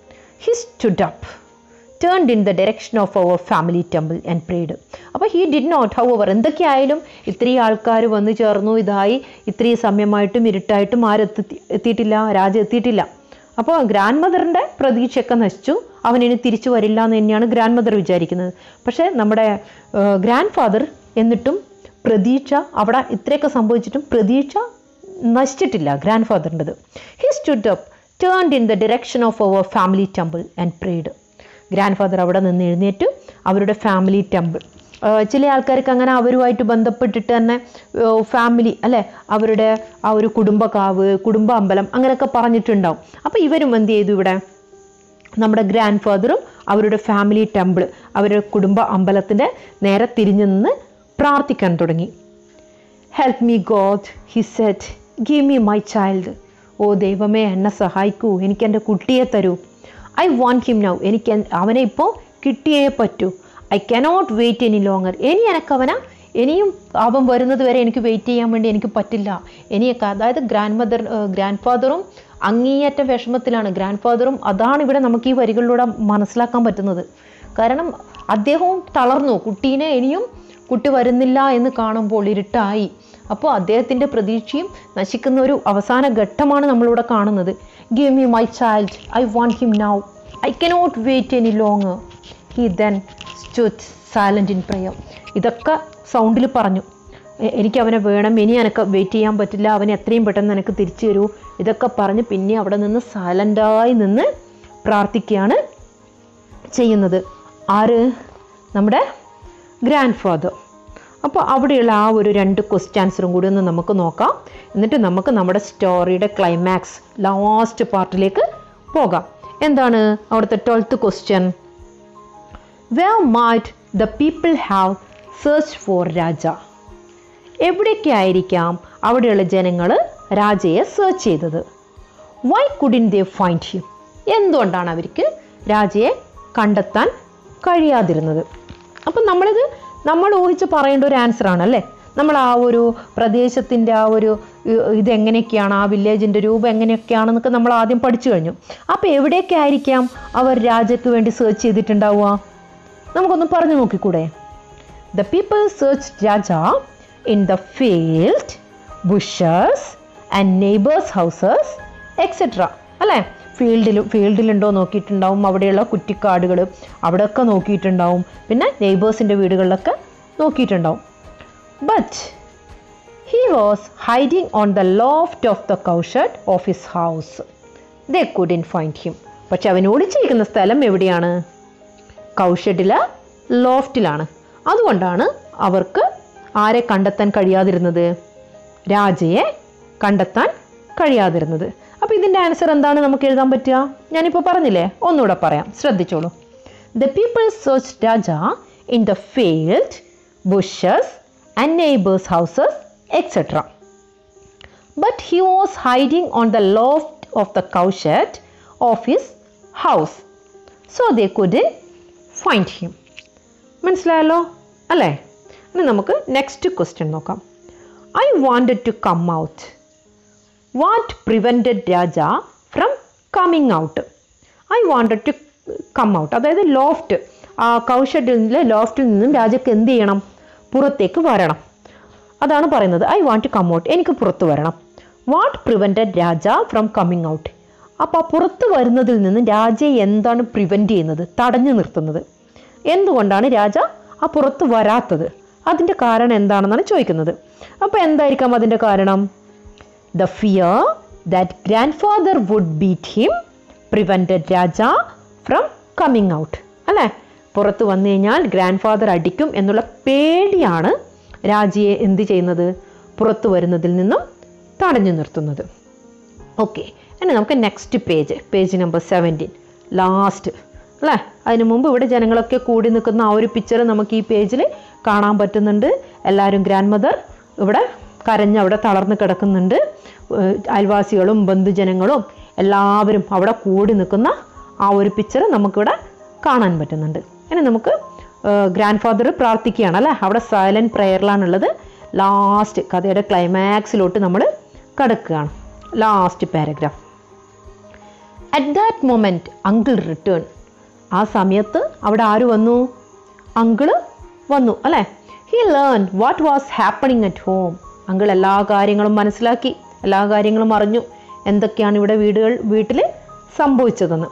he stood up turned in the direction of our family temple and prayed അപ്പോൾ he did not however എന്തൊക്കെയായാലും ഇത്രയും ആൾക്കാർ വന്നു ചേർന്നു ഇതായി ഇത്രയും സമയമായിട്ടും ഇരുട്ടായിട്ടും ആരും എത്തി എത്തിയിട്ടില്ല രാജ എത്തിയിട്ടില്ല അപ്പോൾ ഗ്രാൻഡ് മദറിൻ്റെ പ്രതീക്ഷയൊക്കെ നശിച്ചു അവൻ ഇനി തിരിച്ചു വരില്ല എന്ന് തന്നെയാണ് ഗ്രാൻഡ് മദർ വിചാരിക്കുന്നത് പക്ഷേ നമ്മുടെ ഗ്രാൻഡ് ഫാദർ എന്നിട്ടും പ്രതീക്ഷ അവിടെ ഇത്രയൊക്കെ സംഭവിച്ചിട്ടും പ്രതീക്ഷ നശിച്ചിട്ടില്ല ഗ്രാൻഡ് ഫാദറിൻ്റെത് he stood up turned in the direction of our family temple and prayed grandfather അവിടെ നിന്ന് എഴുന്നേറ്റു അവരുടെ ഫാമിലി ടെമ്പിൾ ചില ആൾക്കാർക്ക് അങ്ങനെ അവരുമായിട്ട് ബന്ധപ്പെട്ടിട്ട് തന്നെ ഫാമിലി അല്ലേ അവരുടെ ആ ഒരു കുടുംബക്കാവ് കുടുംബ അമ്പലം അങ്ങനെയൊക്കെ പറഞ്ഞിട്ടുണ്ടാവും അപ്പോൾ ഇവരും എന്ത് ചെയ്തു ഇവിടെ നമ്മുടെ ഗ്രാൻഡ് ഫാദറും അവരുടെ ഫാമിലി ടെമ്പിൾ അവരുടെ കുടുംബ അമ്പലത്തിൻ്റെ നേരെ തിരിഞ്ഞു നിന്ന് പ്രാർത്ഥിക്കാൻ തുടങ്ങി help me God he said give me my child oh ദൈവമേ എന്നെ സഹായിക്കൂ എനിക്ക് എൻ്റെ കുട്ടിയെ തരൂ ഐ വാണ്ട് ഹിം നൗ എനിക്ക് എൻ- അവനെ ഇപ്പോൾ കിട്ടിയേ പറ്റൂ I cannot wait any longer ഇനി എനിക്ക് അവനെ ഇനിയും അവൻ വരുന്നത് വരെ എനിക്ക് വെയിറ്റ് ചെയ്യാൻ വേണ്ടി എനിക്ക് പറ്റില്ല ഇനിയൊക്കെ അതായത് ഗ്രാൻഡ് മദർ ഗ്രാൻഡ് ഫാദറും അങ്ങേയറ്റ വിഷമത്തിലാണ് ഗ്രാൻഡ് ഫാദറും അതാണ് ഇവിടെ നമുക്ക് ഈ വരികളിലൂടെ മനസ്സിലാക്കാൻ പറ്റുന്നത് കാരണം അദ്ദേഹവും തളർന്നു കുട്ടീനെ ഇനിയും കുട്ടി വരുന്നില്ല എന്ന് കാണുമ്പോൾ ഇരുട്ടായി അപ്പോൾ അദ്ദേഹത്തിൻ്റെ പ്രതീക്ഷയും നശിക്കുന്ന ഒരു അവസാന ഘട്ടമാണ് നമ്മളിവിടെ കാണുന്നത് give me my child I want him now I cannot wait any long he then stood silent in prayer ഇതൊക്കെ സൗണ്ടിൽ പറഞ്ഞു എ- എനിക്ക് അവനെ വേണം ഇനി എനിക്ക് വെയിറ്റ് ചെയ്യാൻ പറ്റില്ല അവനെ എത്രയും പെട്ടെന്ന് എനിക്ക് തിരിച്ചു തരൂ ഇതൊക്കെ പറഞ്ഞ് പിന്നെ അവിടെ നിന്ന് സൈലൻ്റായി നിന്ന് പ്രാർത്ഥിക്കുകയാണ് ചെയ്യുന്നത് ആര് നമ്മുടെ ഗ്രാൻഡ് ഫാദർ അപ്പോൾ അവിടെയുള്ള ആ ഒരു രണ്ട് ക്വസ്റ്റ് ആൻസറും കൂടി ഒന്ന് നമുക്ക് നോക്കാം എന്നിട്ട് നമുക്ക് നമ്മുടെ സ്റ്റോറിയുടെ ക്ലൈമാക്സ് ലാസ്റ്റ് പാർട്ടിലേക്ക് പോകാം എന്താണ് അവിടുത്തെ twelfth question where might the people have search for Raja എവിടെയൊക്കെ ആയിരിക്കാം അവിടെയുള്ള ജനങ്ങൾ രാജയെ സെർച്ച് ചെയ്തത് why couldn't they find him എന്തുകൊണ്ടാണ് അവർക്ക് രാജയെ കണ്ടെത്താൻ കഴിയാതിരുന്നത് അപ്പം നമ്മളിത് നമ്മൾ ഊഹിച്ച് പറയേണ്ട ഒരു ആൻസർ ആണ് അല്ലേ നമ്മൾ ആ ഒരു പ്രദേശത്തിൻ്റെ ആ ഒരു ഇ- ഇതെങ്ങനെയൊക്കെയാണ് ആ വില്ലേജിൻ്റെ രൂപം എങ്ങനെയൊക്കെയാണെന്നൊക്കെ നമ്മൾ ആദ്യം പഠിച്ചു കഴിഞ്ഞു അപ്പോൾ എവിടെയൊക്കെ ആയിരിക്കാം അവർ രാജയ്ക്ക് വേണ്ടി സെർച്ച് ചെയ്തിട്ടുണ്ടാവുക നമുക്കൊന്ന് പറഞ്ഞു നോക്കിക്കൂടെ the people search Raja in the field bushes and neighbours houses etcetera അല്ലേ ഫീൽഡിൽ ഫീൽഡിലുണ്ടോ നോക്കിയിട്ടുണ്ടാവും അവിടെയുള്ള കുറ്റിക്കാടുകൾ അവിടെയൊക്കെ നോക്കിയിട്ടുണ്ടാവും പിന്നെ നെയ്ബേഴ്സിൻ്റെ വീടുകളിലൊക്കെ നോക്കിയിട്ടുണ്ടാവും but he was hiding on the loft of the cowshed of his house they couldn't find him പക്ഷെ അവൻ ഒളിച്ചിരിക്കുന്ന സ്ഥലം എവിടെയാണ് കൗഷഡിലെ ലോഫ്റ്റിലാണ് അതുകൊണ്ടാണ് അവർക്ക് ആരെ കണ്ടെത്താൻ കഴിയാതിരുന്നത് രാജയെ കണ്ടെത്താൻ കഴിയാതിരുന്നത് അപ്പോൾ ഇതിൻ്റെ ആൻസർ എന്താണ് നമുക്ക് എഴുതാൻ പറ്റുക ഞാനിപ്പോൾ പറഞ്ഞില്ലേ ഒന്നുകൂടെ പറയാം ശ്രദ്ധിച്ചോളൂ the people search Raja in the field bushes and neighbours houses etcetera but he was hiding on the loft of the cowshed of his house. So they couldn't find him. മനസ്സിലായല്ലോ അല്ലേ ഇനി നമുക്ക് നെക്സ്റ്റ് ക്വസ്റ്റ്യൻ നോക്കാം I wanted to come out what prevented Raja from coming out I wanted to come out അതായത് loft ആ കൗഷഡിലെ ലോഫ്റ്റിൽ നിന്നും രാജയ്ക്ക് എന്ത് ചെയ്യണം പുറത്തേക്ക് വരണം അതാണ് പറയുന്നത് I want to come out എനിക്ക് പുറത്ത് വരണം what prevented Raja from coming out അപ്പോൾ ആ പുറത്ത് വരുന്നതിൽ നിന്ന് രാജയെ എന്താണ് പ്രിവെൻറ്റ് ചെയ്യുന്നത് തടഞ്ഞു നിർത്തുന്നത് എന്തുകൊണ്ടാണ് രാജ ആ പുറത്ത് വരാത്തത് അതിൻ്റെ കാരണം എന്താണെന്നാണ് ചോദിക്കുന്നത് അപ്പോൾ എന്തായിരിക്കാം അതിൻ്റെ കാരണം the fear that grandfather would beat him prevented Raja from coming out അല്ലേ പുറത്ത് വന്നു കഴിഞ്ഞാൽ ഗ്രാൻഡ് ഫാദർ അടിക്കും എന്നുള്ള പേടിയാണ് രാജിയെ എന്ത് ചെയ്യുന്നത് പുറത്തു വരുന്നതിൽ നിന്നും തടഞ്ഞു നിർത്തുന്നത് ഓക്കെ ഇനി നമുക്ക് next page page number seventeen last അല്ലേ അതിനു മുമ്പ് ഇവിടെ ജനങ്ങളൊക്കെ കൂടി നിൽക്കുന്ന ആ ഒരു പിക്ചർ നമുക്ക് ഈ പേജിൽ കാണാൻ പറ്റുന്നുണ്ട് എല്ലാവരും ഗ്രാൻഡ് മദർ ഇവിടെ കരഞ്ഞ് അവിടെ തളർന്ന് കിടക്കുന്നുണ്ട് ഏഹ് അയൽവാസികളും ബന്ധുജനങ്ങളും എല്ലാവരും അവിടെ കൂടി നിൽക്കുന്ന ആ ഒരു പിക്ചർ നമുക്കിവിടെ കാണാൻ പറ്റുന്നുണ്ട് ഇനി നമുക്ക് ഗ്രാൻഡ് ഫാദർ പ്രാർത്ഥിക്കുകയാണ് അല്ലേ അവിടെ സൈലൻറ്റ് പ്രെയറിലാണുള്ളത് ലാസ്റ്റ് കഥയുടെ ക്ലൈമാക്സിലോട്ട് നമ്മൾ കടക്കുകയാണ് last paragraph at that moment uncle return ആ സമയത്ത് അവിടെ ആര് വന്നു അങ്കിള് വന്നു അല്ലേ he learn what was happening at home uncle എല്ലാ കാര്യങ്ങളും മനസ്സിലാക്കി എല്ലാ കാര്യങ്ങളും അറിഞ്ഞു എന്തൊക്കെയാണ് ഇവിടെ വീടുകൾ വീട്ടിൽ സംഭവിച്ചതെന്ന്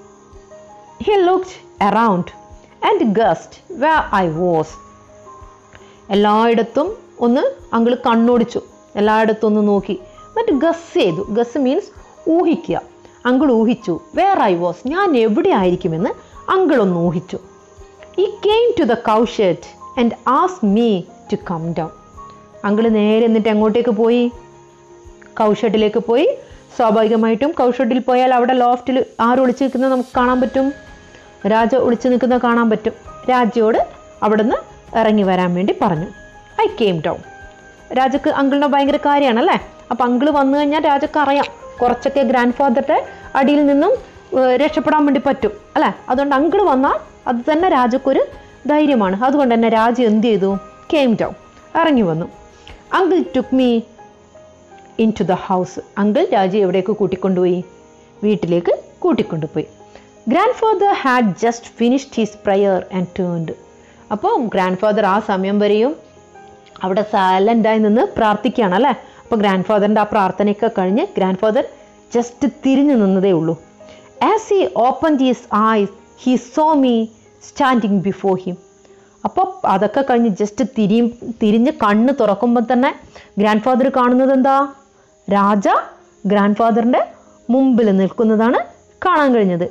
he looked around and guessed where I was എല്ലായിടത്തും ഒന്ന് അങ്കിൾ കണ്ണോടിച്ചു എല്ലായിടത്തും ഒന്ന് നോക്കി എന്നിട്ട് ഗസ് ചെയ്തു ഗസ് മീൻസ് ഊഹിക്കുക അങ്കിൾ ഊഹിച്ചു വേർ ഐ വാസ് ഞാൻ എവിടെ ആയിരിക്കുമെന്ന് അങ്കിൾ ഒന്ന് ഊഹിച്ചു he came to the cowshed and ആസ് me to come down uncle നേരെ എന്നിട്ട് എങ്ങോട്ടേക്ക് പോയി കൗഷഡിലേക്ക് പോയി സ്വാഭാവികമായിട്ടും കൗഷഡിൽ പോയാൽ അവിടെ ലോഫ്റ്റിൽ ആര് ഒളിച്ചു നിൽക്കുന്നത് നമുക്ക് കാണാൻ പറ്റും രാജ ഒളിച്ചു നിൽക്കുന്നത് കാണാൻ പറ്റും രാജയോട് അവിടുന്ന് ഇറങ്ങി വരാൻ വേണ്ടി പറഞ്ഞു ഐ കെയിം ഡൗൺ രാജക്ക് അങ്കിളിനെ ഭയങ്കര കാര്യമാണല്ലേ അപ്പം അങ്കിള് വന്നു കഴിഞ്ഞാൽ രാജക്ക് അറിയാം കുറച്ചൊക്കെ ഗ്രാൻഡ് ഫാദറുടെ അടിയിൽ നിന്നും ഏഹ്, രക്ഷപ്പെടാൻ വേണ്ടി പറ്റും അല്ലേ അതുകൊണ്ട് അങ്കിള് വന്നാൽ അത് തന്നെ രാജക്കൊരു ധൈര്യമാണ് അതുകൊണ്ട് തന്നെ രാജ എന്ത് ചെയ്തു കെയിം ഡൗൺ ഇറങ്ങി വന്നു uncle took me into the house uncle രാജി എവിടേക്ക് കൂട്ടിക്കൊണ്ടുപോയി വീട്ടിലേക്ക് കൂട്ടിക്കൊണ്ടുപോയി grandfather had just finished his prayer and turned അപ്പോൾ ഗ്രാൻഡ് ഫാദർ ആ സമയം വരെയും അവിടെ സൈലൻ്റായി നിന്ന് പ്രാർത്ഥിക്കുകയാണ് അല്ലേ അപ്പോൾ ഗ്രാൻഡ് ഫാദറിൻ്റെ ആ പ്രാർത്ഥനയൊക്കെ കഴിഞ്ഞ് ഗ്രാൻഡ് ഫാദർ ജസ്റ്റ് തിരിഞ്ഞു നിന്നതേ ഉള്ളൂ as he open his eyes he saw me standing before him അപ്പോൾ അതൊക്കെ കഴിഞ്ഞ് ജസ്റ്റ് തിരിയും തിരിഞ്ഞ് കണ്ണ് തുറക്കുമ്പോൾ തന്നെ ഗ്രാൻഡ് ഫാദർ കാണുന്നത് എന്താ രാജ ഗ്രാൻഡ് ഫാദറിൻ്റെ മുമ്പിൽ നിൽക്കുന്നതാണ് കാണാൻ കഴിഞ്ഞത്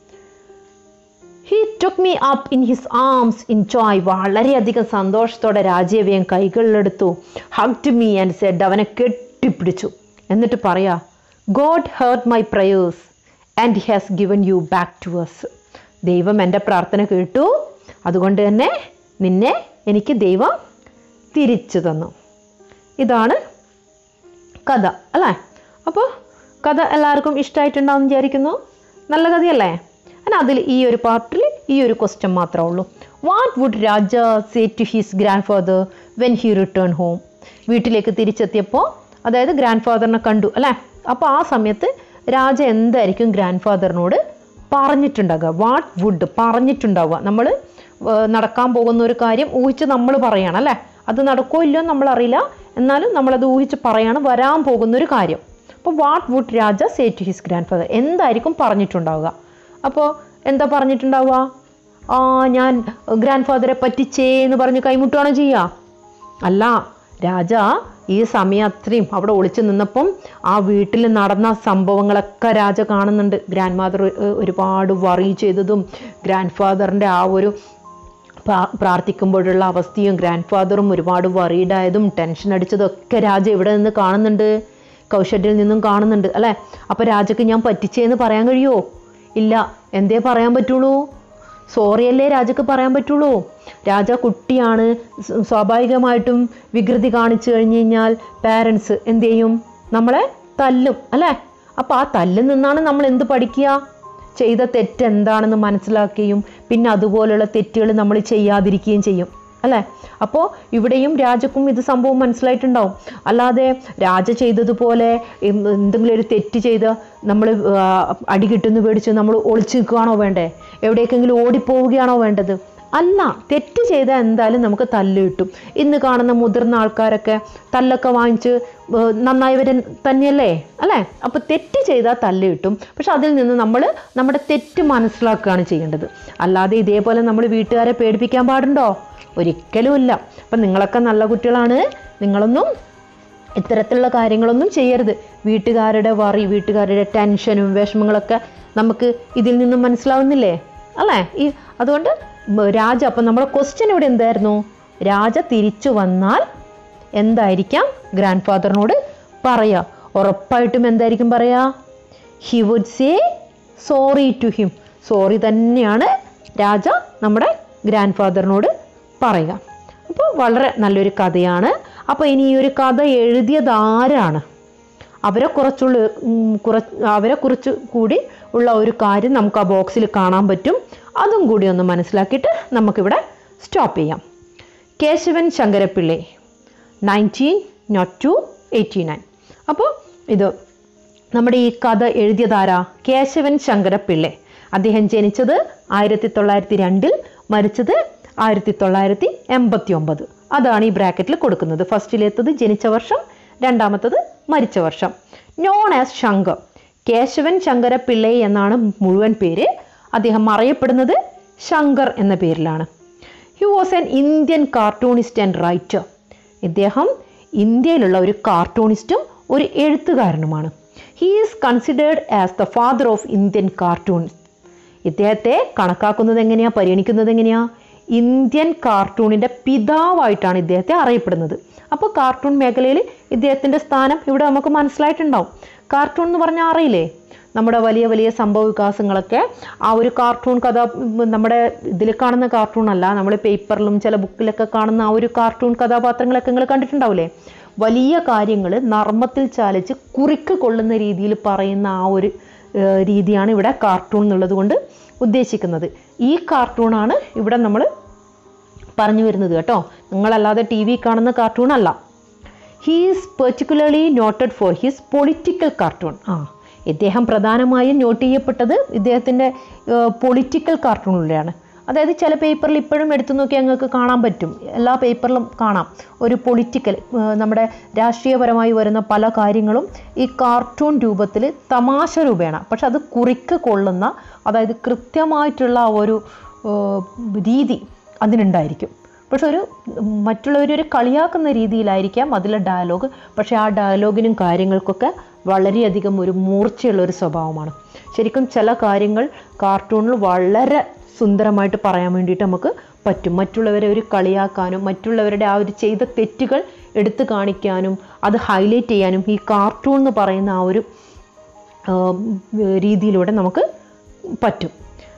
he took me up in his arms in joy വളരെയധികം സന്തോഷത്തോടെ രാജീവ്യം കൈകളിലെടുത്തു ഹഗ്ഡ് മീ ആൻഡ് സെഡ് അവനെ കെട്ടിപ്പിടിച്ചു എന്നിട്ട് പറയാ God heard my prayers and has given you back to us ദൈവം എൻ്റെ പ്രാർത്ഥന കേട്ടു അതുകൊണ്ട് തന്നെ നിന്നെ എനിക്ക് ദൈവം തിരിച്ചു തന്നു ഇതാണ് കഥ അല്ലേ അപ്പോൾ കഥ എല്ലാവർക്കും ഇഷ്ടമായിട്ടുണ്ടാവും വിചാരിക്കുന്നു നല്ല കഥയല്ലേ എന്നാൽ അതിൽ ഈ ഒരു പാർട്ടിൽ ഈ ഒരു ക്വസ്റ്റ്യൻ മാത്രമേ ഉള്ളൂ what would Raja say to his grandfather when he return home വീട്ടിലേക്ക് തിരിച്ചെത്തിയപ്പോൾ അതായത് ഗ്രാൻഡ് ഫാദറിനെ കണ്ടു അല്ലേ അപ്പോൾ ആ സമയത്ത് രാജ എന്തായിരിക്കും ഗ്രാൻഡ് ഫാദറിനോട് പറഞ്ഞിട്ടുണ്ടാകുക വാട്ട് വുഡ് പറഞ്ഞിട്ടുണ്ടാവുക നമ്മൾ നടക്കാൻ പോകുന്ന ഒരു കാര്യം ഊഹിച്ച് നമ്മൾ പറയണം അല്ലേ അത് നടക്കോ ഇല്ലയോ നമ്മൾ അറിയില്ല എന്നാലും നമ്മളത് ഊഹിച്ച് പറയാണ് വരാൻ പോകുന്ന ഒരു കാര്യം അപ്പോൾ what would Raja say to his grandfather എന്തായിരിക്കും പറഞ്ഞിട്ടുണ്ടാവുക അപ്പോൾ എന്താ പറഞ്ഞിട്ടുണ്ടാവുക ആ ഞാൻ ഗ്രാൻഡ് ഫാദറെ പറ്റിച്ചേ എന്ന് പറഞ്ഞ് കൈമുട്ടുകയാണോ ചെയ്യുക അല്ല രാജ ഈ സമയം അത്രയും അവിടെ ഒളിച്ചു നിന്നപ്പം ആ വീട്ടിൽ നടന്ന സംഭവങ്ങളൊക്കെ രാജ കാണുന്നുണ്ട് ഗ്രാൻഡ് മാതർ ഒരുപാട് വറി ചെയ്തതും ഗ്രാൻഡ് ഫാദറിൻ്റെ ആ ഒരു പ്രാ- പ്രാർത്ഥിക്കുമ്പോഴുള്ള അവസ്ഥയും ഗ്രാൻഡ് ഫാദറും ഒരുപാട് വറീഡായതും ടെൻഷൻ അടിച്ചതും ഒക്കെ രാജ ഇവിടെ നിന്ന് കാണുന്നുണ്ട് കൗശല്യത്തിൽ നിന്നും കാണുന്നുണ്ട് അല്ലേ അപ്പോൾ രാജക്ക് ഞാൻ പറ്റിച്ചേന്ന് പറയാൻ കഴിയുമോ ഇല്ല എന്തേ പറയാൻ പറ്റുള്ളൂ സോറിയല്ലേ രാജക്ക് പറയാൻ പറ്റുള്ളൂ രാജ കുട്ടിയാണ് സ് സ്വാഭാവികമായിട്ടും വികൃതി കാണിച്ചു കഴിഞ്ഞ് കഴിഞ്ഞാൽ പാരൻസ് എന്ത് ചെയ്യും നമ്മളെ തല്ലും അല്ലേ അപ്പോൾ ആ തല്ലിൽ നിന്നാണ് നമ്മൾ എന്ത് പഠിക്കുക ചെയ്ത തെറ്റ് എന്താണെന്ന് മനസ്സിലാക്കുകയും പിന്നെ അതുപോലുള്ള തെറ്റുകൾ നമ്മൾ ചെയ്യാതിരിക്കുകയും ചെയ്യും അല്ലേ അപ്പോൾ ഇവിടെയും രാജക്കും ഇത് സംഭവം മനസ്സിലായിട്ടുണ്ടാവും അല്ലാതെ രാജ ചെയ്തതുപോലെ എം- എന്തെങ്കിലും ഒരു തെറ്റ് ചെയ്ത് നമ്മൾ അടി കിട്ടുന്നു പേടിച്ച് നമ്മൾ ഒളിച്ചു നിൽക്കുകയാണോ വേണ്ടേ എവിടേക്കെങ്കിലും ഓടിപ്പോവുകയാണോ വേണ്ടത് അല്ല തെറ്റ് ചെയ്താൽ എന്തായാലും നമുക്ക് തല്ല് കിട്ടും ഇന്ന് കാണുന്ന മുതിർന്ന ആൾക്കാരൊക്കെ തല്ലൊക്കെ വാങ്ങിച്ച് ഏർ നന്നായവർ തന്നെയല്ലേ അല്ലേ അപ്പോൾ തെറ്റ് ചെയ്താൽ തല്ല് കിട്ടും പക്ഷെ അതിൽ നിന്ന് നമ്മൾ നമ്മുടെ തെറ്റ് മനസ്സിലാക്കുകയാണ് ചെയ്യേണ്ടത് അല്ലാതെ ഇതേപോലെ നമ്മൾ വീട്ടുകാരെ പേടിപ്പിക്കാൻ പാടുണ്ടോ ഒരിക്കലുമില്ല അപ്പം നിങ്ങളൊക്കെ നല്ല കുട്ടികളാണ് നിങ്ങളൊന്നും ഇത്തരത്തിലുള്ള കാര്യങ്ങളൊന്നും ചെയ്യരുത് വീട്ടുകാരുടെ വറി വീട്ടുകാരുടെ ടെൻഷനും വിഷമങ്ങളൊക്കെ നമുക്ക് ഇതിൽ നിന്നും മനസ്സിലാവുന്നില്ലേ അല്ലേ ഈ അതുകൊണ്ട് മ- രാജ അപ്പം നമ്മുടെ ക്വസ്റ്റ്യൻ ഇവിടെ എന്തായിരുന്നു രാജ തിരിച്ചു വന്നാൽ എന്തായിരിക്കാം ഗ്രാൻഡ് ഫാദറിനോട് പറയുക ഉറപ്പായിട്ടും എന്തായിരിക്കും പറയുക he would say sorry to him sorry തന്നെയാണ് രാജ നമ്മുടെ ഗ്രാൻഡ് ഫാദറിനോട് പറയുക അപ്പോൾ വളരെ നല്ലൊരു കഥയാണ് അപ്പോൾ ഇനി ഈ ഒരു കഥ എഴുതിയത് ആരാണ് അവരെ കുറച്ചുള്ള ഉം, കുറ അവരെ കുറിച്ച് കൂടി ഉള്ള ഒരു കാര്യം നമുക്ക് ആ ബോക്സിൽ കാണാൻ പറ്റും അതും കൂടി ഒന്ന് മനസ്സിലാക്കിയിട്ട് നമുക്കിവിടെ സ്റ്റോപ്പ് ചെയ്യാം Keshavan Shankarapillai nineteen nought two eighty nine അപ്പോൾ ഇത് നമ്മുടെ ഈ കഥ എഴുതിയതാരാ കേശവൻ ശങ്കരപ്പിള്ളை അദ്ദേഹം ജനിച്ചത് ആയിരത്തി തൊള്ളായിരത്തി രണ്ടിൽ മരിച്ചത് ആയിരത്തി തൊള്ളായിരത്തി എൺപത്തി ഒമ്പത് അതാണ് ഈ ബ്രാക്കറ്റിൽ കൊടുക്കുന്നത് ഫസ്റ്റിലേത്തത് ജനിച്ച വർഷം രണ്ടാമത്തത് മരിച്ച വർഷം നോൺ ആസ് ശങ്കർ കേശവൻ ശങ്കരപ്പിള്ളை എന്നാണ് മുഴുവൻ പേര് അദ്ദേഹം അറിയപ്പെടുന്നത് ശങ്കർ എന്ന പേരിലാണ് he was an Indian cartoonist and writer ഇദ്ദേഹം ഇന്ത്യയിലുള്ള ഒരു കാർട്ടൂണിസ്റ്റും ഒരു എഴുത്തുകാരനുമാണ് he is considered as the father of Indian cartoonist ഇദ്ദേഹത്തെ കണക്കാക്കുന്നത് എങ്ങനെയാ പരിഗണിക്കുന്നത് എങ്ങനെയാ ഇന്ത്യൻ കാർട്ടൂണിൻ്റെ പിതാവായിട്ടാണ് ഇദ്ദേഹത്തെ അറിയപ്പെടുന്നത് അപ്പോൾ കാർട്ടൂൺ മേഖലയിൽ ഇദ്ദേഹത്തിൻ്റെ സ്ഥാനം ഇവിടെ നമുക്ക് മനസ്സിലായിട്ടുണ്ടാവും കാർട്ടൂൺ എന്ന് പറഞ്ഞാൽ അറിയില്ലേ നമ്മുടെ വലിയ വലിയ സംഭവ വികാസങ്ങളൊക്കെ ആ ഒരു കാർട്ടൂൺ കഥ ഉം, നമ്മുടെ ഇതിൽ കാണുന്ന കാർട്ടൂൺ അല്ല നമ്മൾ പേപ്പറിലും ചില ബുക്കിലൊക്കെ കാണുന്ന ആ ഒരു കാർട്ടൂൺ കഥാപാത്രങ്ങളൊക്കെ നിങ്ങൾ കണ്ടിട്ടുണ്ടാവില്ലേ വലിയ കാര്യങ്ങൾ നർമ്മത്തിൽ ചാലിച്ച് കുറിക്ക് കൊള്ളുന്ന രീതിയിൽ പറയുന്ന ആ ഒരു ഏർ, രീതിയാണ് ഇവിടെ കാർട്ടൂൺ എന്നുള്ളത് കൊണ്ട് ഉദ്ദേശിക്കുന്നത് ഈ കാർട്ടൂണാണ് ഇവിടെ നമ്മൾ പറഞ്ഞു വരുന്നത് കേട്ടോ നിങ്ങളല്ലാതെ ടി വി കാണുന്ന കാർട്ടൂൺ അല്ല he is particularly noted for his political cartoon ആ ഇദ്ദേഹം പ്രധാനമായും നോട്ട് ചെയ്യപ്പെട്ടത് ഇദ്ദേഹത്തിൻ്റെ പൊളിറ്റിക്കൽ കാർട്ടൂണിലൂടെയാണ് അതായത് ചില പേപ്പറിൽ ഇപ്പോഴും എടുത്തു നോക്കി ഞങ്ങൾക്ക് കാണാൻ പറ്റും എല്ലാ പേപ്പറിലും കാണാം ഒരു പൊളിറ്റിക്കൽ നമ്മുടെ രാഷ്ട്രീയപരമായി വരുന്ന പല കാര്യങ്ങളും ഈ കാർട്ടൂൺ രൂപത്തിൽ തമാശ രൂപേണ പക്ഷെ അത് കുറിക്ക് കൊള്ളുന്ന അതായത് കൃത്യമായിട്ടുള്ള ആ ഒരു ഏർ, രീതി അതിനുണ്ടായിരിക്കും പക്ഷെ ഒരു മറ്റുള്ളവരെ ഒരു കളിയാക്കുന്ന രീതിയിലായിരിക്കാം അതിലെ ഡയലോഗ് പക്ഷേ ആ ഡയലോഗിനും കാര്യങ്ങൾക്കൊക്കെ വളരെയധികം ഒരു മൂർച്ചയുള്ള ഒരു സ്വഭാവമാണ് ശരിക്കും ചില കാര്യങ്ങൾ കാർട്ടൂണിൽ വളരെ സുന്ദരമായിട്ട് പറയാൻ വേണ്ടിയിട്ട് നമുക്ക് പറ്റും മറ്റുള്ളവരെ ഒരു കളിയാക്കാനും മറ്റുള്ളവരുടെ ആ ഒരു ചെയ്ത തെറ്റുകൾ എടുത്തു കാണിക്കാനും അത് ഹൈലൈറ്റ് ചെയ്യാനും ഈ കാർട്ടൂൺ എന്ന് പറയുന്ന ആ ഒരു ആ, രീതിയിലൂടെ നമുക്ക് പറ്റും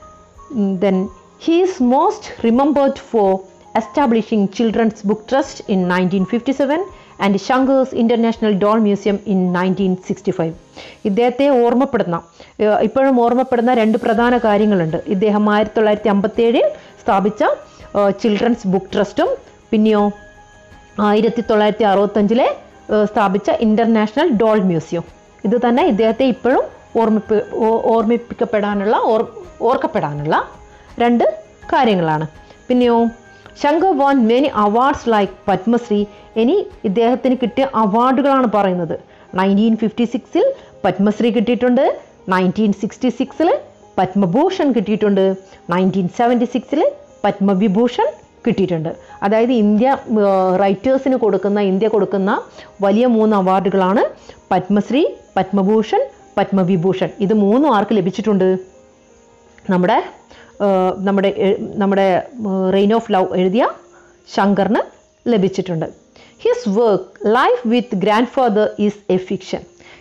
then he is most remembered for establishing children's book trust in 1957 and Shankar's International Doll Museum in 1965. ഇദ്ദേഹത്തെ ഓർമ്മപ്പെടുന്ന ഏഹ് ഇപ്പോഴും ഓർമ്മപ്പെടുന്ന രണ്ട് പ്രധാന കാര്യങ്ങളുണ്ട് ഇദ്ദേഹം ആയിരത്തി തൊള്ളായിരത്തി അമ്പത്തി ഏഴിൽ സ്ഥാപിച്ച ചിൽഡ്രൻസ് ബുക്ക് ട്രസ്റ്റും പിന്നെയോ ആയിരത്തി തൊള്ളായിരത്തി അറുപത്തഞ്ചിലെ സ്ഥാപിച്ച ഇൻ്റർനാഷണൽ ഡോൾ മ്യൂസിയം ഇത് തന്നെ ഇദ്ദേഹത്തെ ഇപ്പോഴും ഓർമ്മിപ്പി ഓ- ഓർമ്മിപ്പിക്കപ്പെടാനുള്ള ഓർ ഓർക്കപ്പെടാനുള്ള രണ്ട് കാര്യങ്ങളാണ് പിന്നെയോ Shankar won many awards like Padmashri ഇനി ഇദ്ദേഹത്തിന് കിട്ടിയ അവാർഡുകളാണ് പറയുന്നത് നയൻറ്റീൻ ഫിഫ്റ്റി സിക്സിൽ പത്മശ്രീ കിട്ടിയിട്ടുണ്ട് നയൻറ്റീൻ സിക്സ്റ്റി സിക്സിൽ പത്മഭൂഷൺ കിട്ടിയിട്ടുണ്ട് നയൻറ്റീൻ സെവൻറ്റി സിക്സിൽ പത്മവിഭൂഷൺ കിട്ടിയിട്ടുണ്ട് അതായത് ഇന്ത്യ റൈറ്റേഴ്സിന് കൊടുക്കുന്ന ഇന്ത്യ കൊടുക്കുന്ന വലിയ മൂന്ന് അവാർഡുകളാണ് പത്മശ്രീ പത്മഭൂഷൺ പത്മവിഭൂഷൺ ഇത് മൂന്നും ആർക്ക് ലഭിച്ചിട്ടുണ്ട് നമ്മുടെ ഏർ, നമ്മുടെ എ- നമ്മുടെ റെയിൻ ഓഫ് ലവ് എഴുതിയ ശങ്കറിന് ലഭിച്ചിട്ടുണ്ട് his work life with grandfather is a fiction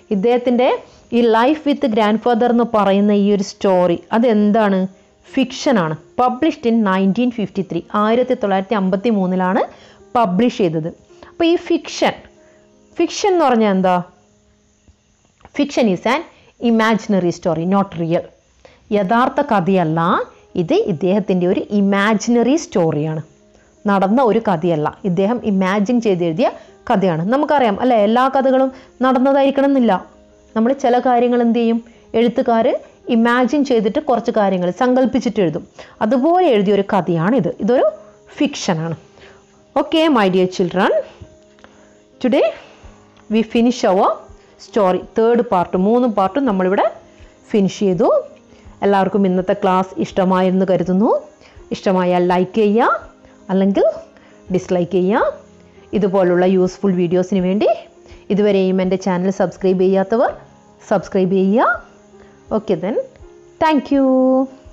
ഇദ്ദേഹത്തിൻ്റെ ഈ ലൈഫ് വിത്ത് ഗ്രാൻഡ് ഫാദർ എന്ന് പറയുന്ന ഈ ഒരു സ്റ്റോറി അതെന്താണ് ഫിക്ഷനാണ് published in nineteen fifty three ആയിരത്തി തൊള്ളായിരത്തി അമ്പത്തി മൂന്നിലാണ് പബ്ലിഷ് ചെയ്തത് അപ്പോൾ ഈ ഫിക്ഷൻ ഫിക്ഷൻ എന്ന് പറഞ്ഞാൽ എന്താ fiction is an imaginary story not real യഥാർത്ഥ കഥയല്ല ഇത് ഇദ്ദേഹത്തിൻ്റെ ഒരു ഇമാജിനറി സ്റ്റോറിയാണ് നടന്ന ഒരു കഥയല്ല ഇദ്ദേഹം ഇമാജിൻ ചെയ്തെഴുതിയ കഥയാണ് നമുക്കറിയാം അല്ലേ എല്ലാ കഥകളും നടന്നതായിരിക്കണം എന്നില്ല നമ്മൾ ചില കാര്യങ്ങൾ എന്ത് ചെയ്യും എഴുത്തുകാർ ഇമാജിൻ ചെയ്തിട്ട് കുറച്ച് കാര്യങ്ങൾ സങ്കല്പിച്ചിട്ട് എഴുതും അതുപോലെ എഴുതിയ ഒരു കഥയാണിത് ഇതൊരു ഫിക്ഷനാണ് okay my dear children today we finish our story third part മൂന്ന് പാർട്ടും നമ്മളിവിടെ ഫിനിഷ് ചെയ്തു എല്ലാവർക്കും ഇന്നത്തെ ക്ലാസ് ഇഷ്ടമായെന്ന് കരുതുന്നു ഇഷ്ടമായാൽ ലൈക്ക് ചെയ്യുക അല്ലെങ്കിൽ ഡിസ്ലൈക്ക് ചെയ്യുക ഇതുപോലുള്ള യൂസ്ഫുൾ വീഡിയോസിന് വേണ്ടി ഇതുവരെയും എൻ്റെ ചാനൽ സബ്സ്ക്രൈബ് ചെയ്യാത്തവർ സബ്സ്ക്രൈബ് ചെയ്യുക ഓക്കെ ദെൻ താങ്ക് യു